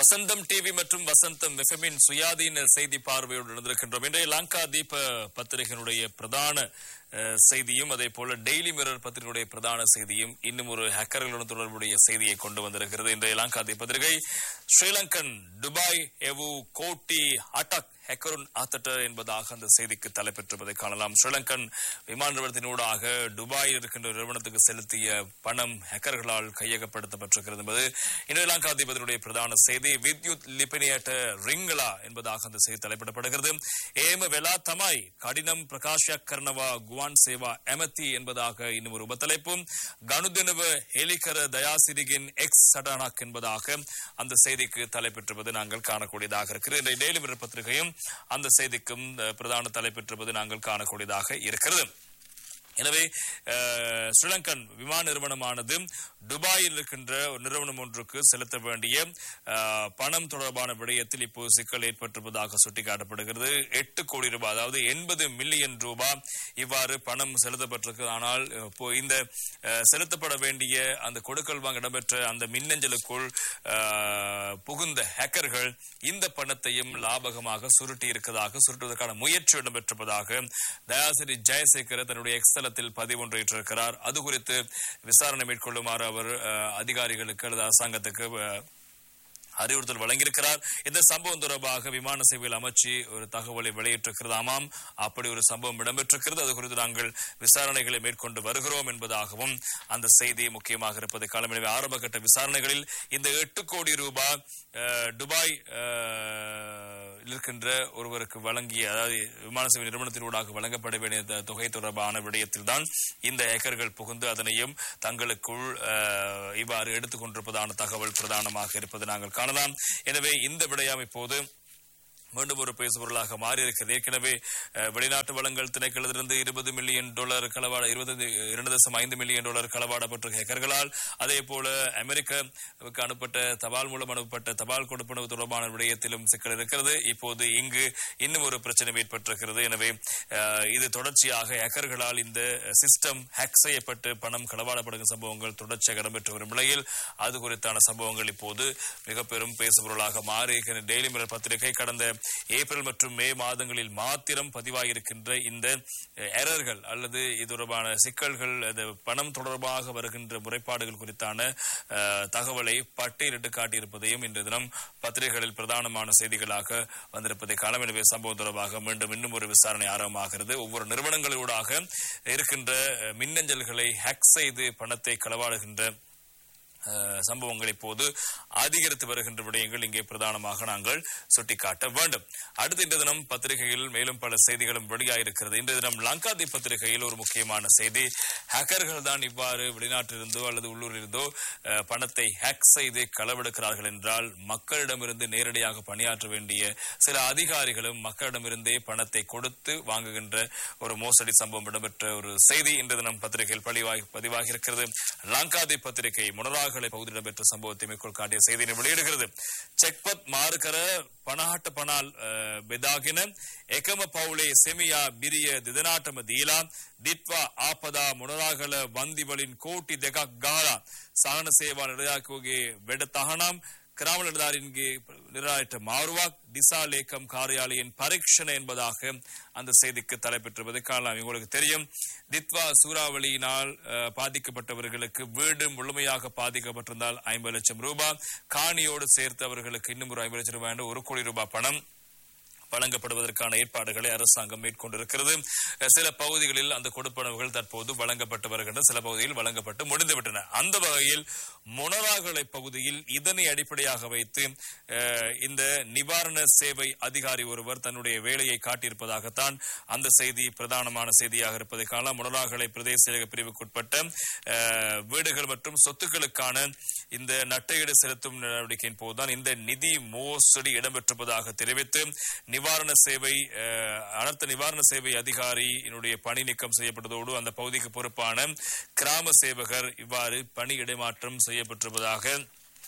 வசந்தம் TV மற்றும் வசந்தம் எஃப்எம்மின் சுயாதீன செய்தி பார்வையோடு இருந்திருக்கின்றோம் இன்றைய லங்கா தீப பத்திரிகையினுடைய பிரதான அஹ், செய்தியும் அதே போல டெய்லி மிரர் பத்திரிகையுடைய பிரதான செய்தியும் இன்னும் ஒரு ஹேக்கர்களுடன் தொடர்புடைய செய்தியை கொண்டு வந்திருக்கிறது இன்றைய லங்கா தீப பத்திரிகை ஸ்ரீலங்கன் துபாய் எவு கோட்டி அட்டாக் ஹெக்கருன் ஆத்தட்ட என்பதாக அந்த செய்திக்கு தலைப்பெற்றிருப்பதை காணலாம் ஸ்ரீலங்கன் விமான நிறுவனத்தினூடாக துபாயில் இருக்கின்ற ஒரு நிறுவனத்துக்கு செலுத்திய பணம் ஹேக்கர்களால் கையகப்படுத்தப்பட்டிருக்கிறது என்பது இன்றைய லங்காதிபதியுடைய பிரதான செய்தி வித்யுத் லிபினியட்ட ரிங்களா என்பதாக அந்த செய்தி தலைப்பிடப்படுகிறது ஏம வெலா தமாய் கடினம் பிரகாஷ கர்ணவா குவான் சேவா எமத்தி என்பதாக இன்னும் ஒரு உபத்தலைப்பும் கனுதினவ ஹெலிகர தயாசிரிகின் எக்ஸ் சடானாக் என்பதாக அந்த செய்திக்கு தலைப்பெற்றிருப்பது நாங்கள் காணக்கூடியதாக இருக்கிறது இன்றைய டெய்லி மிரர் பத்திரிகையும் அந்த செய்திக்கும் அஹ், பிரதான தலைப்பெற்றிருப்பது நாங்கள் காணக்கூடியதாக இருக்கிறது எனவே அஹ், ஸ்ரீலங்கன் விமான நிறுவனமானது துபாயில் இருக்கின்ற ஒரு நிறுவனம் ஒன்றுக்கு செலுத்த வேண்டிய அஹ், பணம் தொடர்பான விடயத்தில் இப்போது சிக்கல் ஏற்பட்டிருப்பதாக சுட்டிக்காட்டப்படுகிறது எட்டு கோடி ரூபாய் அதாவது எண்பது மில்லியன் ரூபாய் இவ்வாறு பணம் செலுத்தப்பட்டிருக்கு ஆனால் இப்போ இந்த அஹ், செலுத்தப்பட வேண்டிய அந்த கொடுக்கல் வாங்க இடம்பெற்ற அந்த மின்னஞ்சலுக்குள் அஹ், புகுந்த ஹேக்கர்கள் இந்த பணத்தையும் லாபகமாக சுருட்டி இருக்கிறதாக சுருட்டுவதற்கான முயற்சி இடம்பெற்றிருப்பதாக தயாசிரி ஜெயசேகர் தன்னுடைய எக்ஸ்தலத்தில் பதிவொன்றிட்டிருக்கிறார் அது குறித்து விசாரணை மேற்கொள்ளுமாறு அவர் அஹ், அதிகாரிகளுக்கு அல்லது அரசாங்கத்துக்கு அஹ், அறிவுறுத்தல் வழங்கியிருக்கிறார் இந்த சம்பவம் தொடர்பாக விமான சேவையில் அமைச்சு ஒரு தகவலை வெளியிட்டிருக்கிறது ஆமாம் அப்படி ஒரு சம்பவம் இடம்பெற்றிருக்கிறது அது குறித்து நாங்கள் விசாரணைகளை மேற்கொண்டு வருகிறோம் என்பதாகவும் அந்த செய்தி முக்கியமாக இருப்பதை காலம் எனவே ஆரம்பகட்ட விசாரணைகளில் இந்த எட்டு கோடி ரூபாய் அஹ், துபாய் அஹ், இருக்கின்ற ஒருவருக்கு வழங்கிய அதாவது விமான சேவை நிறுவனத்தினூடாக வழங்கப்பட வேண்டிய த- தொகை தொடர்பான விடயத்தில்தான் இந்த ஏக்கர்கள் புகுந்து அதனையும் தங்களுக்குள் அஹ், இவ்வாறு எடுத்துக் கொண்டிருப்பதான தகவல் பிரதானமாக இருப்பதை நாங்கள் காணலாம் எனவே இந்த விடயம் இப்போது மீண்டும் ஒரு பேசுபொருளாக மாறியிருக்கிறது ஏற்கனவே அஹ், வெளிநாட்டு வளங்கள் திணைக்களத்திலிருந்து இருபது மில்லியன் டாலர் களவாட இருபது இரண்டு தசம் ஐந்து மில்லியன் டாலர் களவாடப்பட்ட ஹேக்கர்களால் அதே போல அமெரிக்காவுக்கு அனுப்பப்பட்ட தபால் மூலம் அனுப்பப்பட்ட தபால் கொடுப்பனவு தொடர்பான விடயத்திலும் சிக்கல் இருக்கிறது இப்போது இங்கு இன்னும் ஒரு பிரச்சனை ஏற்பட்டிருக்கிறது எனவே அஹ், இது தொடர்ச்சியாக ஹேக்கர்களால் இந்த சிஸ்டம் ஹேக் செய்யப்பட்டு பணம் களவாடப்படுகிற சம்பவங்கள் தொடர்ச்சியாக இடம்பெற்று வரும் நிலையில் அது குறித்தான சம்பவங்கள் இப்போது மிக பெரும் பேசுபொருளாக மாறி டெய்லி மிரர் பத்திரிகை கடந்த ஏப்ரல் மற்றும் மே மாதங்களில் மாத்திரம் பதிவாகியிருக்கின்ற இந்த எரர்கள் அல்லது இது தொடர்பான சிக்கல்கள் அது பணம் தொடர்பாக வருகின்ற முறைப்பாடுகள் குறித்தான அஹ், தகவலை பட்டியலிட்டு காட்டியிருப்பதையும் இன்று தினம் பத்திரிகைகளில் பிரதானமான செய்திகளாக வந்திருப்பதை காலம் எனவே சம்பவம் தொடர்பாக மீண்டும் இன்னும் ஒரு விசாரணை ஆரம்பமாகிறது ஒவ்வொரு நிறுவனங்களூடாக இருக்கின்ற அஹ், மின்னஞ்சல்களை ஹேக் செய்து பணத்தை களவாடுகின்ற அஹ், சம்பவங்கள் இப்போது அதிகரித்து வருகின்ற விடயங்கள் இங்கே பிரதானமாக நாங்கள் சுட்டிக்காட்ட வேண்டும் அடுத்த இன்றைய தினம் பத்திரிகையில் மேலும் பல செய்திகளும் வெளியாயிருக்கிறது இன்றைய தினம் லங்காதி பத்திரிகையில் ஒரு முக்கியமான செய்தி ஹேக்கர்கள் தான் இவ்வாறு வெளிநாட்டிலிருந்தோ அல்லது உள்ளூரிலிருந்தோ அஹ், பணத்தை ஹேக் செய்து களவெடுக்கிறார்கள் என்றால் மக்களிடமிருந்து நேரடியாக பணியாற்ற வேண்டிய சில அதிகாரிகளும் மக்களிடமிருந்தே பணத்தை கொடுத்து வாங்குகின்ற ஒரு மோசடி சம்பவம் இடம்பெற்ற ஒரு செய்தி இன்று தினம் பத்திரிகையில் பதிவாகி பதிவாகி இருக்கிறது லங்காதி பத்திரிகை முனராகலை பகுதியில் இடம்பெற்ற சம்பவத்தை மேற்கோள் காட்டிய செய்தியை வெளியிடுகிறது செக்பத் மாறுகர பணஹட்ட பணால் அஹ், பெதாகின එකම පවුලේ සෙමියා බිරිය දෙදනාටම දීලා දිත්වා ආපදා මොනරාගල වන්දිවලින් කෝටි දෙකක් ගාලා සහන සේවා නිරයාකෝගේ වැඩ තහනම් கிராம நிலதாரின்கே நிராயிட்ட மாறுவாக் டிசா லேக்கம் காரியாலயின் பரீட்சணை என்பதாக அந்த செய்திக்கு தலைப்பெற்றிருப்பதை காணலாம் உங்களுக்கு தெரியும் தித்வா சூறாவளியினால் அஹ், பாதிக்கப்பட்டவர்களுக்கு வீடு முழுமையாக பாதிக்கப்பட்டிருந்தால் ஐம்பது லட்சம் ரூபாய் காணியோடு சேர்த்து அவர்களுக்கு இன்னும் ஒரு ஐம்பது லட்சம் ரூபாய் என்ற ஒரு கோடி ரூபாய் பணம் வழங்கப்படுவதற்கான ஏற்பாடுகளை அரசாங்கம் மேற்கொண்டிருக்கிறது அஹ் சில பகுதிகளில் அந்த கொடுப்பனவுகள் தற்போது வழங்கப்பட்டு வருகின்றன சில பகுதியில் வழங்கப்பட்டு முடிந்துவிட்டன அந்த வகையில் மொனராகலை பகுதியில் இதனை அடிப்படையாக வைத்து அஹ், இந்த நிவாரண சேவை அதிகாரி ஒருவர் தன்னுடைய வேலையை காட்டியிருப்பதாகத்தான் அந்த செய்தி பிரதானமான செய்தியாக இருப்பதை காணலாம் மொனராகலை பிரதேச செயலக பிரிவுக்குட்பட்ட அஹ், வீடுகள் மற்றும் சொத்துக்களுக்கான இந்த நட்டையீடு செலுத்தும் நடவடிக்கையின் போதுதான் இந்த நிதி மோசடி இடம்பெற்றிருப்பதாக தெரிவித்து நிவாரண சேவை அஹ், அனர்த்த நிவாரண சேவை அதிகாரியினுடைய பணி நீக்கம் செய்யப்பட்டதோடு அந்த பகுதிக்கு பொறுப்பான கிராம சேவகர் இவ்வாறு பணி இடைமாற்றம் செய்யப்பட்டிருப்பதாக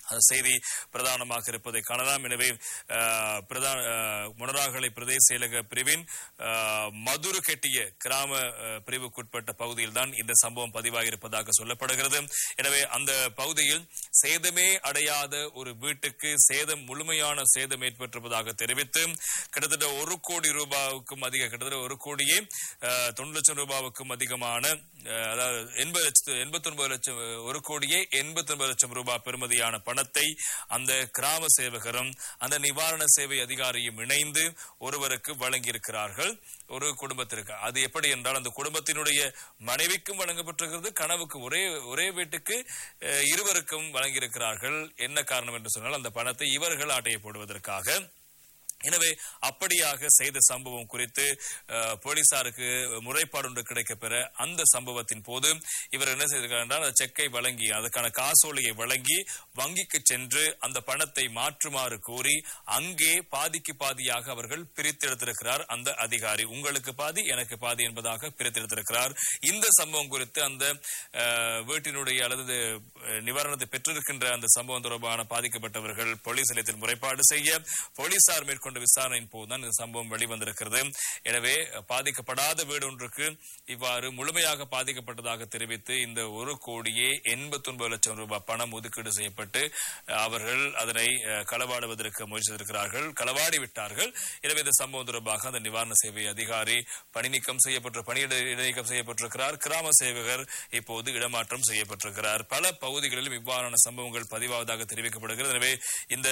அந்த செய்தி பிரதானமாக இருப்பதை காணலாம் எனவே அஹ், பிரதா- அஹ், மொனராகலை பிரதேச செயலக பிரிவின் அஹ், மதுரு கெட்டிய கிராம அஹ், பிரிவுக்குட்பட்ட பகுதியில் தான் இந்த சம்பவம் பதிவாகியிருப்பதாக சொல்லப்படுகிறது எனவே அந்த பகுதியில் சேதமே அடையாத ஒரு வீட்டுக்கு சேதம் முழுமையான சேதம் ஏற்பட்டிருப்பதாக தெரிவித்து கிட்டத்தட்ட ஒரு கோடி ரூபாவுக்கும் அதிக கிட்டத்தட்ட ஒரு கோடியே அஹ், தொண்ணூறு லட்சம் ரூபாவுக்கும் அதிகமான அஹ், அதாவது எண்பது லட்சத்து எண்பத்தி ஒன்பது லட்சம் ஒரு கோடியே எண்பத்தி ஒன்பது லட்சம் ரூபாய் பெறுமதியான பணத்தை அந்த கிராம சேவகரும் அந்த நிவாரண சேவை அதிகாரியும் இணைந்து ஒருவருக்கு வழங்கியிருக்கிறார்கள் ஒரு குடும்பத்திற்கு அது எப்படி என்றால் அந்த குடும்பத்தினுடைய மனைவிக்கும் வழங்கப்பட்டிருக்கிறது கனவுக்கு ஒரே ஒரே வீட்டுக்கு அஹ், இருவருக்கும் வழங்கியிருக்கிறார்கள் என்ன காரணம் என்று சொன்னால் அந்த பணத்தை இவர்கள் ஆட்டைய போடுவதற்காக எனவே அப்படியாக செய்த சம்பவம் குறித்து அஹ், போலீசாருக்கு முறைப்பாடு ஒன்று கிடைக்கப்பெற அந்த சம்பவத்தின் போது இவர் என்ன செய்திருக்கிறார் என்றால் அந்த செக்கை வழங்கி அதற்கான காசோலையை வழங்கி வங்கிக்கு சென்று அந்த பணத்தை மாற்றுமாறு கோரி அங்கே பாதிக்கு பாதியாக அவர்கள் பிரித்தெடுத்திருக்கிறார் அந்த அதிகாரி உங்களுக்கு பாதி எனக்கு பாதி என்பதாக பிரித்தெடுத்திருக்கிறார் இந்த சம்பவம் குறித்து அந்த அஹ், வீட்டினுடைய அல்லது அஹ், நிவாரணத்தை பெற்றிருக்கின்ற அந்த சம்பவம் தொடர்பான பாதிக்கப்பட்டவர்கள் போலீஸ் நிலையத்தில் முறைப்பாடு செய்ய போலீசார் மேற்கொண்ட விசாரணையின் போதுதான் இந்த சம்பவம் வெளிவந்திருக்கிறது எனவே பாதிக்கப்படாத வீடு ஒன்றுக்கு இவ்வாறு முழுமையாக பாதிக்கப்பட்டதாக தெரிவித்து இந்த ஒரு கோடியே எண்பத்தி ஒன்பது லட்சம் ரூபாய் பணம் ஒதுக்கீடு செய்யப்பட்டு அஹ், அவர்கள் அதனை அஹ், களவாடுவதற்கு முயற்சித்திருக்கிறார்கள் களவாடி விட்டார்கள் எனவே இந்த சம்பவம் தொடர்பாக அந்த நிவாரண சேவை அதிகாரி பணி நீக்கம் செய்யப்பட்ட பணியிட இடைநீக்கம் செய்யப்பட்டிருக்கிறார் கிராம சேவகர் இப்போது இடமாற்றம் செய்யப்பட்டிருக்கிறார் பல பகுதிகளிலும் இவ்வாறான சம்பவங்கள் பதிவாவதாக தெரிவிக்கப்படுகிறது எனவே இந்த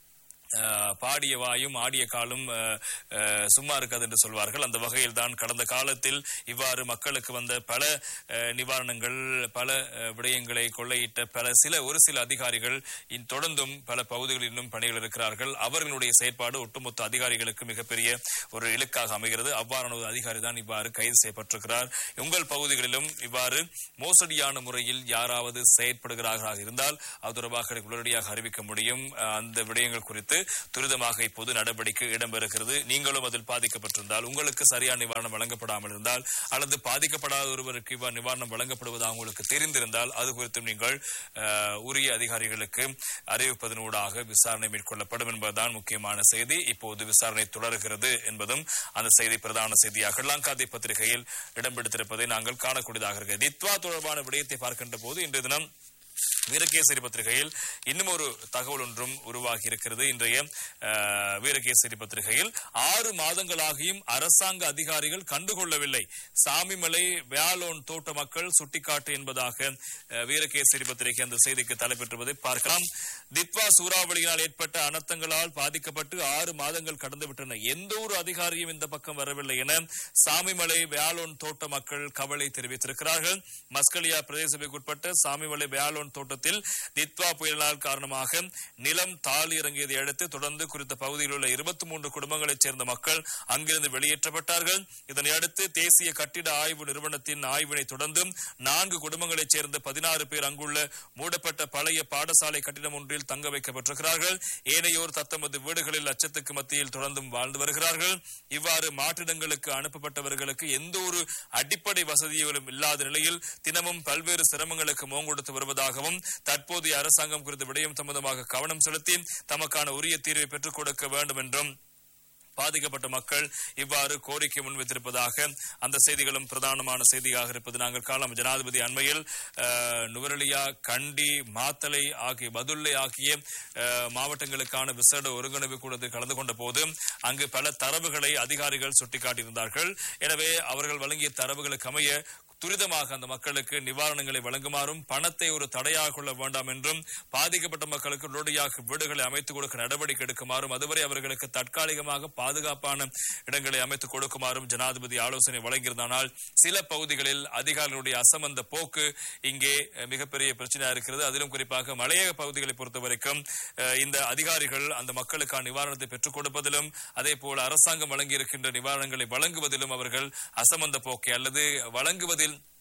அஹ், பாடிய வாயும் ஆடிய காலும் அஹ், அஹ், சும்மா இருக்காது என்று சொல்வார்கள் அந்த வகையில் தான் கடந்த காலத்தில் இவ்வாறு மக்களுக்கு வந்த பல அஹ், நிவாரணங்கள் பல அஹ், விடயங்களை கொள்ளையிட்ட பல சில ஒரு சில அதிகாரிகள் இன் தொடர்ந்தும் பல பகுதிகளில் இன்னும் பணிகள் இருக்கிறார்கள் அவர்களுடைய செயற்பாடு ஒட்டுமொத்த அதிகாரிகளுக்கு மிகப்பெரிய ஒரு இலக்காக அமைகிறது அவ்வாறான ஒரு அதிகாரி தான் இவ்வாறு கைது செய்யப்பட்டிருக்கிறார் உங்கள் பகுதிகளிலும் இவ்வாறு மோசடியான முறையில் யாராவது செயற்படுகிறார்களாக இருந்தால் அது தொடர்பாக உடனடியாக அறிவிக்க முடியும் அஹ், அந்த விடயங்கள் குறித்து துரிதமாக இப்போது நடவடிக்கை இடம்பெறுகிறது நீங்களும் அதில் பாதிக்கப்பட்டிருந்தால் உங்களுக்கு சரியான நிவாரணம் வழங்கப்படாமல் இருந்தால் அல்லது பாதிக்கப்படாத ஒருவருக்கு இவ்வாறு நிவாரணம் வழங்கப்படுவதாக உங்களுக்கு தெரிந்திருந்தால் அது குறித்தும் நீங்கள் அஹ், உரிய அதிகாரிகளுக்கு அறிவிப்பதனூடாக விசாரணை மேற்கொள்ளப்படும் என்பதுதான் முக்கியமான செய்தி இப்போது விசாரணை தொடர்கிறது என்பதும் அந்த செய்தி பிரதான செய்தியாக லங்காதி பத்திரிகையில் இடம்பெடுத்திருப்பதை நாங்கள் காணக்கூடியதாக இருக்கிறது தித்வா தொடர்பான விடயத்தை பார்க்கின்ற போது இன்றைய தினம் வீரகேசரி பத்திரிகையில் இன்னும் ஒரு தகவல் ஒன்றும் உருவாகி இருக்கிறது இன்றைய அஹ், வீரகேசரி பத்திரிகையில் ஆறு மாதங்களாகியும் அரசாங்க அதிகாரிகள் கண்டுகொள்ளவில்லை சாமிமலை வேலோன் தோட்ட மக்கள் சுட்டிக்காட்டு என்பதாக அஹ், வீரகேசரி பத்திரிகை அந்த செய்திக்கு தலைப்பெற்றுவதை பார்க்கலாம் தித்வா சூறாவளியினால் ஏற்பட்ட அனர்த்தங்களால் பாதிக்கப்பட்டு ஆறு மாதங்கள் கடந்துவிட்டன எந்த ஒரு அதிகாரியும் இந்த பக்கம் வரவில்லை என சாமிமலை வேலோன் தோட்ட மக்கள் கவலை தெரிவித்திருக்கிறார்கள் மஸ்கலியா பிரதேச சபைக்குட்பட்ட சாமிமலை வேலோன் தோட்டத்தில் தித்வா புயலினால் காரணமாக நிலம் தாழ் இறங்கியதை அடுத்து தொடர்ந்து குறித்த பகுதியில் உள்ள இருபத்தி மூன்று குடும்பங்களைச் சேர்ந்த மக்கள் அங்கிருந்து வெளியேற்றப்பட்டார்கள் இதனை அடுத்து தேசிய கட்டிட ஆய்வு நிறுவனத்தின் ஆய்வினை தொடர்ந்து நான்கு குடும்பங்களைச் சேர்ந்த பதினாறு பேர் அங்குள்ள மூடப்பட்ட பழைய பாடசாலை கட்டிடம் ஒன்றில் தங்க வைக்கப்பட்டிருக்கிறார்கள் ஏனையோர் தத்தமது வீடுகளில் அச்சத்துக்கு மத்தியில் தொடர்ந்தும் வாழ்ந்து வருகிறார்கள் இவ்வாறு மாற்றிடங்களுக்கு அனுப்பப்பட்டவர்களுக்கு எந்த ஒரு அடிப்படை வசதிகளும் இல்லாத நிலையில் தினமும் பல்வேறு சிரமங்களுக்கு முகம் கொடுத்து வருவதாகவும் தற்போதைய அரசாங்கம் குறித்த விடயம் சம்பந்தமாக கவனம் செலுத்தி தமக்கான உரிய தீர்வை பெற்றுக் கொடுக்க வேண்டும் என்றும் பாதிக்கப்பட்ட மக்கள் இவ்வாறு கோரிக்கை முன்வைத்திருப்பதாக அந்த செய்திகளும் பிரதானமான செய்தியாக இருப்பது நாங்கள் காலம் ஜனாதிபதி அண்மையில் அஹ், நுவரெலியா கண்டி மாத்தளை ஆகிய பதுல்லை ஆகிய அஹ், மாவட்டங்களுக்கான விசேட ஒருங்கிணைப்பு கூட்டத்தில் கலந்து கொண்ட போது அங்கு பல தரவுகளை அதிகாரிகள் சுட்டிக்காட்டியிருந்தார்கள் எனவே அவர்கள் வழங்கிய தரவுகளுக்கு அமைய துரிதமாக அந்த மக்களுக்கு நிவாரணங்களை வழங்குமாறும் பணத்தை ஒரு தடையாக கொள்ள வேண்டாம் என்றும் பாதிக்கப்பட்ட மக்களுக்கு உடனடியாக வீடுகளை அமைத்துக் கொடுக்க நடவடிக்கை எடுக்குமாறும் அதுவரை அவர்களுக்கு தற்காலிகமாக பாதுகாப்பான இடங்களை அமைத்துக் கொடுக்குமாறும் ஜனாதிபதி ஆலோசனை வழங்கியிருந்தானால் சில பகுதிகளில் அதிகாரிகளுடைய அசமந்த போக்கு இங்கே அஹ், மிகப்பெரிய பிரச்சனையா இருக்கிறது அதிலும் குறிப்பாக மலையக பகுதிகளை பொறுத்த வரைக்கும் அஹ், இந்த அதிகாரிகள் அந்த மக்களுக்கான நிவாரணத்தை பெற்றுக் கொடுப்பதிலும் அதே போல அரசாங்கம் வழங்கியிருக்கின்ற நிவாரணங்களை வழங்குவதிலும் அவர்கள் அசமந்த போக்கை அல்லது வழங்குவதில்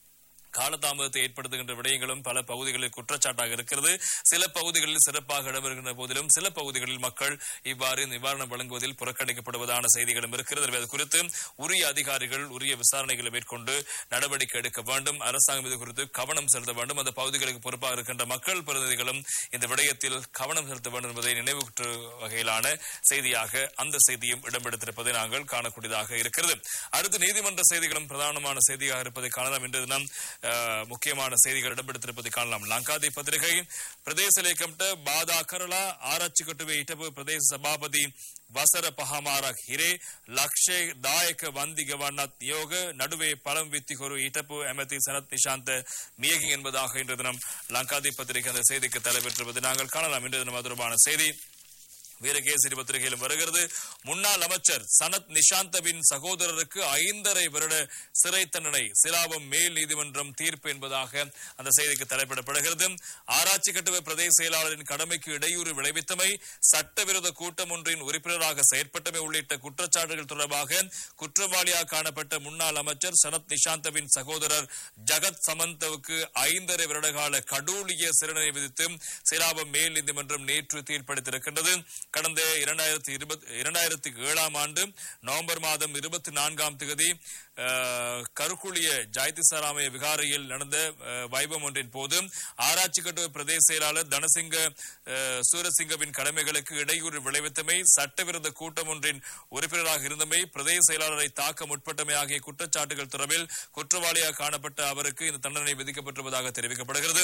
காலதாமதத்தை ஏற்படுத்துகின்ற விடயங்களும் பல பகுதிகளில் குற்றச்சாட்டாக இருக்கிறது சில பகுதிகளில் சிறப்பாக இடம்பெறுகின்ற போதிலும் சில பகுதிகளில் மக்கள் இவ்வாறு நிவாரணம் வழங்குவதில் புறக்கணிக்கப்படுவதான செய்திகளும் இருக்கிறது எனவே அது குறித்து உரிய அதிகாரிகள் உரிய விசாரணைகளை மேற்கொண்டு நடவடிக்கை எடுக்க வேண்டும் அரசாங்கம் இது குறித்து கவனம் செலுத்த வேண்டும் அந்த பகுதிகளுக்கு பொறுப்பாக இருக்கின்ற மக்கள் பிரதிநிதிகளும் இந்த விடயத்தில் கவனம் செலுத்த வேண்டும் என்பதை நினைவுற்ற வகையிலான செய்தியாக அந்த செய்தியும் இடம்பெடுத்திருப்பதை நாங்கள் காணக்கூடியதாக இருக்கிறது அடுத்து நீதிமன்ற செய்திகளும் பிரதானமான செய்தியாக இருப்பதை காணலாம் இன்று தினம் அஹ், முக்கியமான செய்திகள் இடம்பெடுத்திருப்பதை காணலாம் லங்காதி பத்திரிகை பிரதேச ಲೇಖಂට ಬಾಧಾ කරලා ආරච්චි කොටුවේ හිටපු ප්‍රදේශ සභාපති වසර පහමාරක් හිරේ ලක්ෂය දායක වන්දි ගවන්නත් නියෝග நடுவே பழம் வித்திகொரு இட்டப்பு எமதி சனத் நிஷாந்த் மியகி என்பதாக இன்று தினம் லங்காதி பத்திரிகை அந்த செய்திக்கு தலைப்பெற்றிருப்பதை நாங்கள் காணலாம் இன்று தினம் அது தொடர்பான செய்தி வீரகேசரி பத்திரிகையிலும் வருகிறது முன்னாள் அமைச்சர் சனத் நிஷாந்தவின் சகோதரருக்கு ஐந்தரை வருட சிறை தண்டனை சிலாபம் மேல் நீதிமன்றம் தீர்ப்பு என்பதாக அந்த செய்திக்கு தலைப்பிடப்படுகிறது ஆராய்ச்சி கட்டுவ பிரதேச செயலாளரின் கடமைக்கு இடையூறு விளைவித்தமை சட்டவிரோத கூட்டம் ஒன்றின் உறுப்பினராக செயற்பட்டமை உள்ளிட்ட குற்றச்சாட்டுகள் தொடர்பாக குற்றவாளியாக காணப்பட்ட முன்னாள் அமைச்சர் சனத் நிஷாந்தவின் சகோதரர் ஜகத் சமந்தவுக்கு ஐந்தரை வருடகால கடூழிய சிறையை விதித்து சிலாபம் மேல் நீதிமன்றம் நேற்று தீர்ப்பளித்திருக்கின்றது கடந்த இரண்டாயிரத்தி இருபத்தி இரண்டாயிரத்தி ஏழாம் ஆண்டு நவம்பர் மாதம் இருபத்தி நான்காம் தேதி அஹ், கருக்குழிய ஜாயதிசாராமய விகாரையில் நடந்த அஹ், வைபவம் ஒன்றின் போது ஆராய்ச்சி கட்டுவ பிரதேச செயலாளர் தனசிங்க அஹ், சூரசிங்கவின் கடமைகளுக்கு இடையூறு விளைவித்தமை சட்டவிரோத கூட்டம் ஒன்றின் உறுப்பினராக இருந்தமை பிரதேச செயலாளரை தாக்க முற்பட்டமை ஆகிய குற்றச்சாட்டுகள் தொடர்பில் குற்றவாளியாக காணப்பட்ட அவருக்கு இந்த தண்டனை விதிக்கப்பட்டிருப்பதாக தெரிவிக்கப்படுகிறது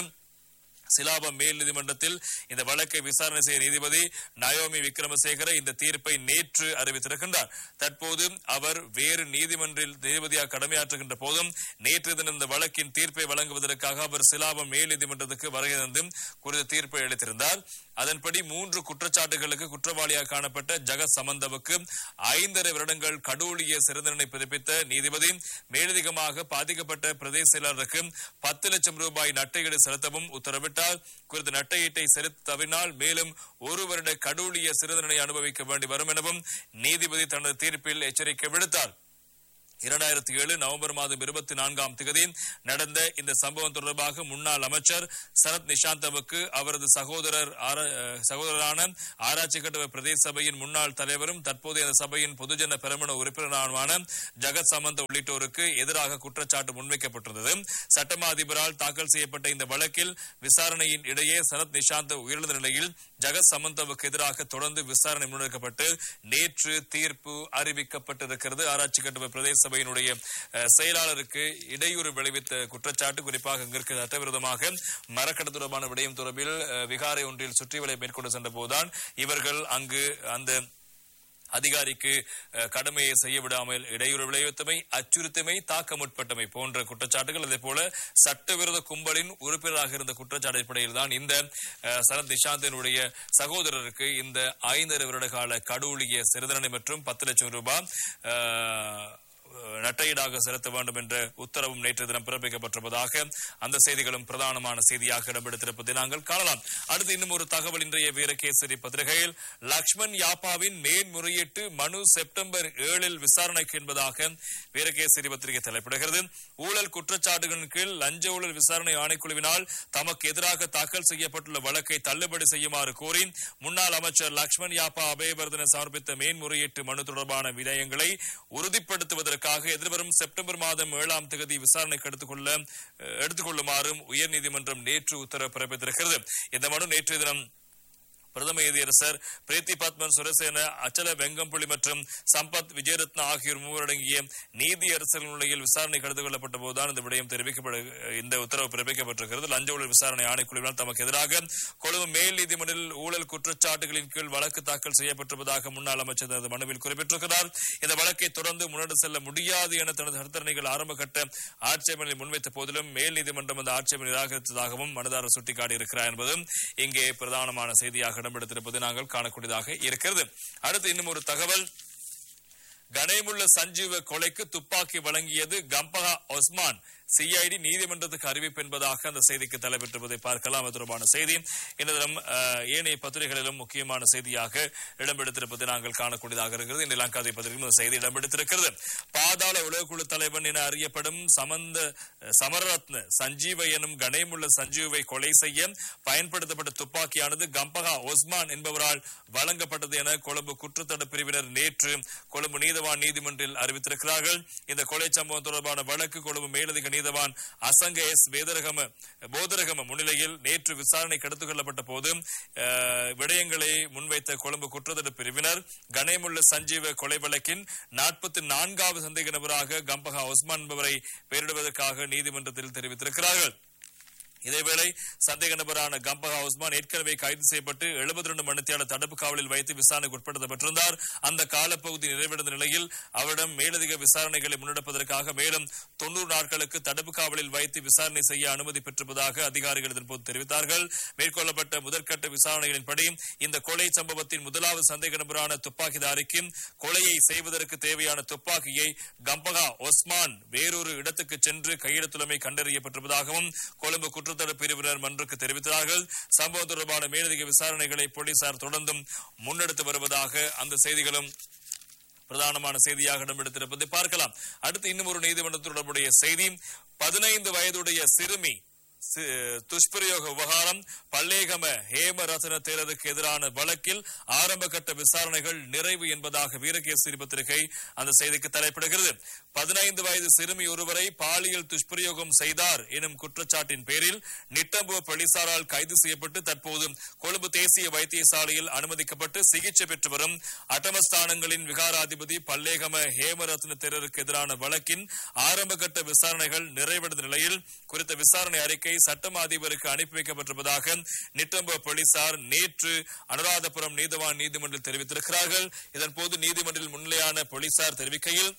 சிலாபம் மேல் நீதிமன்றத்தில் இந்த வழக்கை விசாரணை செய்ய நீதிபதி நயோமி விக்ரமசேகர இந்த தீர்ப்பை நேற்று அறிவித்திருக்கின்றார் தற்போது அவர் வேறு நீதிமன்றில் நீதிபதியாக கடமையாற்றுகின்ற போதும் நேற்று தினம் இந்த வழக்கின் தீர்ப்பை வழங்குவதற்காக அவர் சிலாபம் மேல் நீதிமன்றத்துக்கு வருகை தந்து குறித்த தீர்ப்பை அளித்திருந்தார் அதன்படி மூன்று குற்றச்சாட்டுகளுக்கு குற்றவாளியாக காணப்பட்ட ஜெகத் சமந்தவுக்கு ஐந்தரை வருடங்கள் கடூழிய சிறந்தனை பிறப்பித்த நீதிபதி மேலதிகமாக பாதிக்கப்பட்ட பிரதேச செயலாளருக்கு பத்து லட்சம் ரூபாய் நட்டையீடு செலுத்தவும் உத்தரவிட்டார் குறித்த நட்டையீட்டை செலுத்த தவினால் மேலும் ஒரு வருட கடூழிய சிறுதனை அனுபவிக்க வேண்டி வரும் எனவும் நீதிபதி தனது தீர்ப்பில் எச்சரிக்கை விடுத்தார் இரண்டாயிரத்தி ஏழு நவம்பர் மாதம் இருபத்தி நான்காம் தேதி நடந்த இந்த சம்பவம் தொடர்பாக முன்னாள் அமைச்சர் சரத் நிஷாந்தவுக்கு அவரது சகோதரர் ஆர- அஹ், சகோதரரான ஆராய்ச்சி கட்டுவ பிரதேச சபையின் முன்னாள் தலைவரும் தற்போதைய அந்த சபையின் பொதுஜன பெருமன உறுப்பினரான ஜெகத் சமந்த உள்ளிட்டோருக்கு எதிராக குற்றச்சாட்டு முன்வைக்கப்பட்டிருந்தது சட்டமா அதிபரால் தாக்கல் செய்யப்பட்ட இந்த வழக்கில் விசாரணையின் இடையே சரத் நிஷாந்த் உயிரிழந்த நிலையில் ஜெகத் சமந்தவுக்கு எதிராக தொடர்ந்து விசாரணை முன்னெடுக்கப்பட்டு நேற்று தீர்ப்பு அறிவிக்கப்பட்டிருக்கிறது ஆராய்ச்சி கட்டுவ பிரதேச சபையினுடைய அஹ், செயலாளருக்கு இடையூறு விளைவித்த குற்றச்சாட்டு குறிப்பாக அங்கிற்கு சட்டவிரோதமாக மரக்கடை தொடர்பான விடயம் தொடர்பில் அஹ், விகாரை ஒன்றில் சுற்றிவலை மேற்கொண்டு சென்ற போதுதான் இவர்கள் அங்கு அந்த அதிகாரிக்கு அஹ், கடமையை செய்ய விடாமல் இடையூறு விளைவித்தமை அச்சுறுத்தமை தாக்க முற்பட்டமை போன்ற குற்றச்சாட்டுகள் அதே போல சட்டவிரோத கும்பலின் உறுப்பினராக இருந்த குற்றச்சாட்டு அடிப்படையில் தான் இந்த அஹ், சரத் நிஷாந்தினுடைய சகோதரருக்கு இந்த ஐந்தரை வருட கால கடூழிய சிறுதண்டனை மற்றும் பத்து லட்சம் ரூபாய் அஹ், நட்டையீடாக செலுத்த வேண்டும் என்ற உத்தரவும் நேற்று தினம் பிறப்பிக்கப்பட்டிருப்பதாக அந்த செய்திகளும் பிரதானமான செய்தியாக இடம்பெடுத்திருப்பதை நாங்கள் காணலாம் அடுத்து இன்னும் ஒரு தகவல் இன்றைய வீரகேசரி பத்திரிகையில் லக்ஷ்மண் யாப்பாவின் மேன்முறையீட்டு மனு செப்டம்பர் ஏழில் விசாரணைக்கு என்பதாக வீரகேசரி பத்திரிகை தலைப்பிடுகிறது ஊழல் குற்றச்சாட்டுகளின் கீழ் லஞ்ச ஊழல் விசாரணை ஆணைக்குழுவினால் தமக்கு எதிராக தாக்கல் செய்யப்பட்டுள்ள வழக்கை தள்ளுபடி செய்யுமாறு கோரி முன்னாள் அமைச்சர் லக்ஷ்மண் யாப்பா அபயவர்தன சமர்ப்பித்த மேன்முறையீட்டு மனு தொடர்பான விடயங்களை உறுதிப்படுத்துவதற்காக எதிர்வரும் செப்டம்பர் மாதம் ஏழாம் தேதி விசாரணைக்கு எடுத்துக்கொள்ள அஹ், எடுத்துக்கொள்ளுமாறும் உயர்நீதிமன்றம் நேற்று உத்தரவு பிறப்பித்திருக்கிறது இந்த மனு நேற்று தினம் பிரதம நீதியரசர் பிரீத்தி பத்மன் சுரசேன அச்சல வெங்கம்புலி மற்றும் சம்பத் விஜயரத்னா ஆகியோர் மூவரடங்கிய நீதியரசர்கள் நிலையில் விசாரணை கலந்து கொள்ளப்பட்ட போதுதான் இந்த விடயம் தெரிவிக்கப்பட இந்த உத்தரவு பிறப்பிக்கப்பட்டிருக்கிறது லஞ்ச ஊழல் விசாரணை ஆணைக்குழுவினால் தமக்கு எதிராக கொழும்பு மேல் நீதிமன்றில் ஊழல் குற்றச்சாட்டுகளின் கீழ் வழக்கு தாக்கல் செய்யப்பட்டிருப்பதாக முன்னாள் அமைச்சர் தனது மனுவில் குறிப்பிட்டிருக்கிறார் இந்த வழக்கை தொடர்ந்து முன்னெடு செல்ல முடியாது என தனது சட்டத்தரணிகள் ஆரம்ப கட்ட ஆட்சேபனை முன்வைத்த போதிலும் மேல் நீதிமன்றம் அந்த ஆட்சேபனை நிராகரித்ததாகவும் மனுதாரர் சுட்டிக்காட்டியிருக்கிறார் என்பதும் இங்கே பிரதானமான செய்தியாக இடம்பெடுத்திருப்பது நாங்கள் காணக்கூடியதாக இருக்கிறது அடுத்து இன்னும் ஒரு தகவல் கனேமுள்ள சஞ்சீவ கொலைக்கு துப்பாக்கி வழங்கியது கம்பகா ஒஸ்மான் சிஐடி நீதிமன்றத்துக்கு அறிவிப்பு என்பதாக அந்த செய்திக்கு தலைப்பெற்றிருப்பதை பார்க்கலாம் அது தொடர்பான செய்தி இந்த தினம் அஹ், ஏனைய பத்திரிகைகளிலும் முக்கியமான செய்தியாக இடம்பெடுத்திருப்பதை நாங்கள் காணக்கூடியதாக இருக்கிறது இந்த லங்காதி பத்திரிகையும் இந்த செய்தி இடம்பெடுத்திருக்கிறது பாதாள உலகக்குழு தலைவன் என அறியப்படும் சமந்த சமரத்ன சஞ்சீவ எனும் கணேமுள்ள சஞ்சீவை கொலை செய்ய பயன்படுத்தப்பட்ட துப்பாக்கியானது கம்பகா ஒஸ்மான் என்பவரால் வழங்கப்பட்டது என கொழும்பு குற்றத்தடுப்பு பிரிவினர் நேற்று கொழும்பு நீதவான் நீதிமன்றில் அறிவித்திருக்கிறார்கள் இந்த கொலை சம்பவம் தொடர்பான வழக்கு கொழும்பு மேலதிக நீதவான் அசங்க எஸ் வேதரகம போதரகம முன்னிலையில் நேற்று விசாரணைக்கு எடுத்துக் கொள்ளப்பட்ட போது அஹ், விடயங்களை முன்வைத்த கொழும்பு குற்றத்தடுப்பு பிரிவினர் கணேமுள்ள சஞ்சீவ கொலை வழக்கின் நாற்பத்தி நான்காவது சந்தேக நபராக கம்பகா ஒஸ்மான் என்பவரை பெயரிடுவதற்காக நீதிமன்றத்தில் தெரிவித்திருக்கிறார்கள் இதேவேளை சந்தேக நபரான கம்பகா உஸ்மான் ஏற்கனவே கைது செய்யப்பட்டு எழுபத்தி ரெண்டு மணித்தியாளர் தடுப்பு காவலில் வைத்து விசாரணைக்கு உட்படுத்தப்பட்டிருந்தார் அந்த காலப்பகுதி நிறைவடைந்த நிலையில் அவரிடம் மேலதிக விசாரணைகளை முன்னெடுப்பதற்காக மேலும் தொன்னூறு நாட்களுக்கு தடுப்பு காவலில் வைத்து விசாரணை செய்ய அனுமதி பெற்றிருப்பதாக அதிகாரிகள் இதன்போது தெரிவித்தார்கள் மேற்கொள்ளப்பட்ட முதற்கட்ட விசாரணைகளின்படி இந்த கொலை சம்பவத்தின் முதலாவது சந்தேக நபரான துப்பாக்கிதாரிக்கு கொலையை செய்வதற்கு தேவையான துப்பாக்கியை கம்பகா ஒஸ்மான் வேறொரு இடத்துக்கு சென்று கையெழுத்துள்ளமை கண்டறியப்பட்டிருப்பதாகவும் கொழும்பு குற்றத்தடுப்பு பிரிவினர் மன்றுக்கு தெரிவித்தார்கள் சம்பவம் தொடர்பான மேலதிக விசாரணைகளை போலீசார் தொடர்ந்தும் முன்னெடுத்து வருவதாக அந்த செய்திகளும் பிரதானமான செய்தியாக இடம்பெடுத்திருப்பதை பார்க்கலாம் அடுத்து இன்னும் ஒரு நீதிமன்றத்தில் தொடர்புடைய செய்தி பதினைந்து வயதுடைய சிறுமி சி- துஷ்பிரயோக விவகாரம் பல்லேகம ஹேமரத்ன தேரருக்கு எதிரான வழக்கில் ஆரம்ப கட்ட விசாரணைகள் நிறைவு என்பதாக வீரகேசரி பத்திரிகை அந்த செய்திக்கு தலைப்பிடுகிறது பதினைந்து வயது சிறுமி ஒருவரை பாலியல் துஷ்பிரயோகம் செய்தார் எனும் குற்றச்சாட்டின் பேரில் நிட்டம்புவ போலீசாரால் கைது செய்யப்பட்டு தற்போது கொழும்பு தேசிய வைத்தியசாலையில் அனுமதிக்கப்பட்டு சிகிச்சை பெற்று வரும் அட்டமஸ்தானங்களின் விகாராதிபதி பல்லேகம ஹேமரத்ன தேரருக்கு எதிரான வழக்கின் ஆரம்ப கட்ட விசாரணைகள் நிறைவடைந்த நிலையில் குறித்த விசாரணை அறிக்கை சட்டம் அதிபருக்கு அனுப்பி வைக்கப்பட்டிருப்பதாக நிட்டம்புவ போலீசார் நேற்று அனுராதபுரம் நீதவான் நீதிமன்றில் தெரிவித்திருக்கிறார்கள் இதன்போது நீதிமன்றில் முன்னிலையான போலீசார் தெரிவிக்கையில்